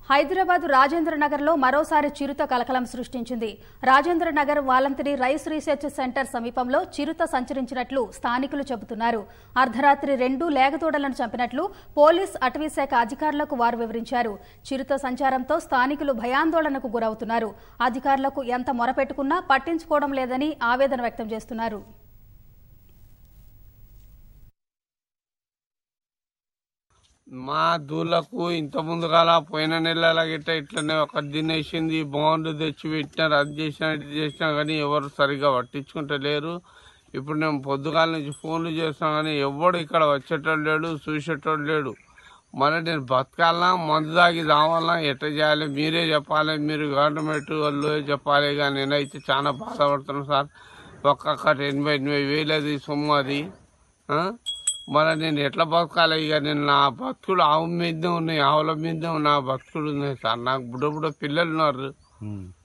హైదరాబాద్ రాజేంద్ర నగర్ లో మరోసారి చిరుత కలకలం సృష్టించింది Rajendra Nagar Walamtari rice research centre సమీపంలో చిరుత సంచరించినట్లు స్థానికులు చెబుతున్నారు అర్ధరాత్రి రెండు లేగతోడలను చంపినట్లు పోలీస్ అటవీ శాఖ అధికారులకు వారు వివరించారు చిరుత సంచారంతో స్థానికులు భయాందోళనకు గురవుతున్నారు అధికారులకు ఎంత మొరపెట్టుకున్నా పట్టించుకోవడం లేదని ఆవేదన వ్యక్తం చేస్తున్నారు మా దూలకు ఇంత ముందుగాల పోయిన నెలల గిట్ట ఇట్లనే ఒక తినేసింది బాండ్ తెచ్చి పెట్టినారు అది చేసినా ఇది చేసినా కానీ ఎవరు సరిగా పట్టించుకుంటలేరు ఇప్పుడు నేను పొద్దుగాల నుంచి ఫోన్లు చేస్తున్నా కానీ ఎవడు ఇక్కడ వచ్చేటోడు లేడు చూసేటోడు లేడు మరి నేను బతకాలనా మందు తాగి రావాలనా ఎట్లా చేయాలి మీరే చెప్పాలి మీరు గవర్నమెంట్ వాళ్ళు చెప్పాలి కానీ నేనైతే చాలా బాధపడుతున్నాను సార్ ఒక్కొక్కటి ఎనభై ఎనభై వేలు అది సొమ్ము అది ఆ? మరి నేను ఎట్లా బతకాలి ఇక నేను నా బతుకులు ఆవు మీదే ఉన్నాయి ఆవుల మీదే నా బతుకులు ఉన్నాయి సార్ నాకు బుడ్డ బుడ్డ పిల్లలు ఉన్నారు